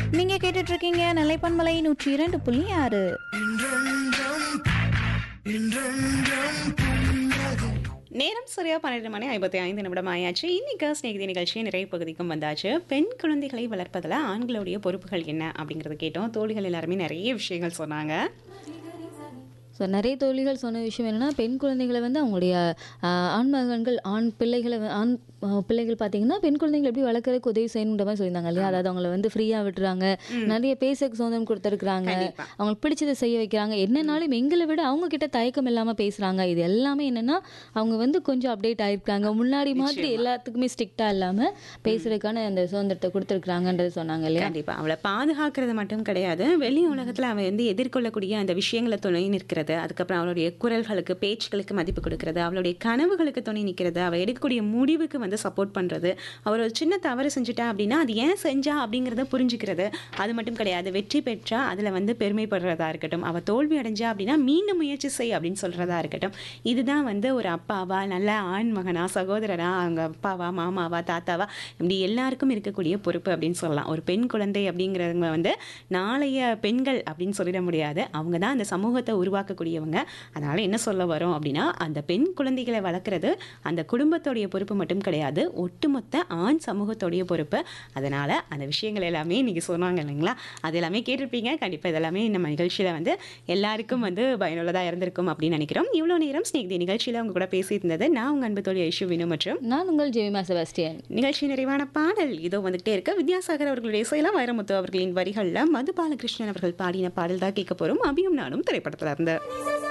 நீங்க கேட்டுட்டு இருக்கீங்க நிலைப்பன்மலை நூற்றி இரண்டு புள்ளி ஆறு நேரம் சரியா பன்னிரெண்டு மணி ஐம்பத்தி ஐந்து நிமிடம் ஆயாச்சு இன்னைக்கு ஸ்நேகிதி நிகழ்ச்சி நிறைய பகுதிக்கும் வந்தாச்சு பெண் குழந்தைகளை வளர்ப்பதில் ஆண்களுடைய பொறுப்புகள் என்ன அப்படிங்கறத கேட்டோம் தோழிகள் எல்லாருமே நிறைய விஷயங்கள் சொன்னாங்க ஸோ நிறைய தோழிகள் சொன்ன விஷயம் என்னென்னா பெண் குழந்தைகளை வந்து அவங்களுடைய ஆஹ், ஆண் மகன்கள் ஆண் பிள்ளைகளை வ- ஆண் ஆஹ், பிள்ளைகள் பார்த்தீங்கன்னா பெண் குழந்தைகளை எப்படி வளர்க்குறதுக்கு உதவி செய்யணுன்ற மாதிரி சொல்லியிருந்தாங்க இல்லையா அதாவது அவங்கள வந்து ஃப்ரீயாக விட்டுறாங்க நிறைய பேச சுதந்திரம் கொடுத்துருக்குறாங்க கண்டிப்பா. அவங்களுக்கு பிடிச்சதை செய்ய வைக்கிறாங்க என்னன்னாலும் எங்களை விட அவங்க கிட்ட தயக்கம் இல்லாமல் பேசுகிறாங்க இது எல்லாமே என்னென்னா அவங்க வந்து கொஞ்சம் அப்டேட் ஆயிருக்காங்க முன்னாடி மாதிரி எல்லாத்துக்குமே ஸ்ட்ரிக்டாக இல்லாமல் பேசுறதுக்கான அந்த சுதந்திரத்தை கொடுத்துருக்குறாங்கன்றது சொன்னாங்க இல்லையா கண்டிப்பா அவளை பாதுகாக்கிறது மட்டும் கிடையாது வெளி உலகத்துல அவ வந்து எதிர்கொள்ளக்கூடிய அந்த விஷயங்களை துணை நிற்கிறது அதுக்கப்புறம் அவளுடைய குரல்களுக்கு பேச்சுக்களுக்கு மதிப்பு கொடுக்கறது அவளுடைய கனவுகளுக்கு துணை நிற்கிறது அவ எடுக்கக்கூடிய முடிவுக்கு வந்து சப்போர்ட் பண்றது அவர் ஒரு சின்ன தவறு செஞ்சுட்டா அப்படின்னா அது ஏன் செஞ்சா அப்படிங்கிறத புரிஞ்சுக்கிறது அது மட்டும் கிடையாது வெற்றி பெற்றா அதுல வந்து பெருமைப்படுறதா இருக்கட்டும் அவ தோல்வி அடைஞ்சா அப்படின்னா மீண்டும் முயற்சி செய் அப்படின்னு சொல்றதா இருக்கட்டும் இதுதான் வந்து ஒரு அப்பாவா நல்ல ஆண் மகனா சகோதரனா அவங்க அப்பாவா மாமாவா தாத்தாவா இப்படி எல்லாருக்கும் இருக்கக்கூடிய பொறுப்பு அப்படின்னு சொல்லலாம் ஒரு பெண் குழந்தை அப்படிங்கிறவங்க வந்து நாளைய பெண்கள் அப்படின்னு சொல்லிட முடியாது அவங்க தான் அந்த சமூகத்தை உருவாக்கக்கூடியவங்க அதனால என்ன சொல்ல வரோம் அப்படின்னா அந்த பெண் குழந்தைகளை வளர்க்குறது அந்த குடும்பத்தோடைய பொறுப்பு மட்டும் கிடையாது ஒட்டுமொத்த ஆண் சமூகத்தோடைய பொறுப்பு அதனால அந்த விஷயங்கள் எல்லாமே இன்னைக்கு சொன்னாங்க இல்லைங்களா அது எல்லாமே கேட்டிருப்பீங்க கண்டிப்பாக இதெல்லாமே நம்ம நிகழ்ச்சியில் வந்து எல்லாருக்கும் வந்து பயனுள்ளதாக இருந்திருக்கும் அப்படின்னு நினைக்கிறோம் இவ்வளோ நேரம் ஸ்நேகிதி நிகழ்ச்சியில் உங்க கூட பேசியிருந்தது நான் உங்கள் அன்பு தோழி ஐஷு வினு மற்றும் நான் உங்கள் ஜெமிமா செபாஸ்டியன் நிகழ்ச்சி நிறைவான பாடல் இதோ வந்துகிட்டே இருக்க வித்யாசாகர் அவர்களுடைய இசையெல்லாம் வைரமுத்து அவர்களின் வரிகளில் மது பாலகிருஷ்ணன் அவர்கள் பாடின பாடல் தான் கேட்க போறோம் அபியும் நானும் திரைப்படத்துல இருந்து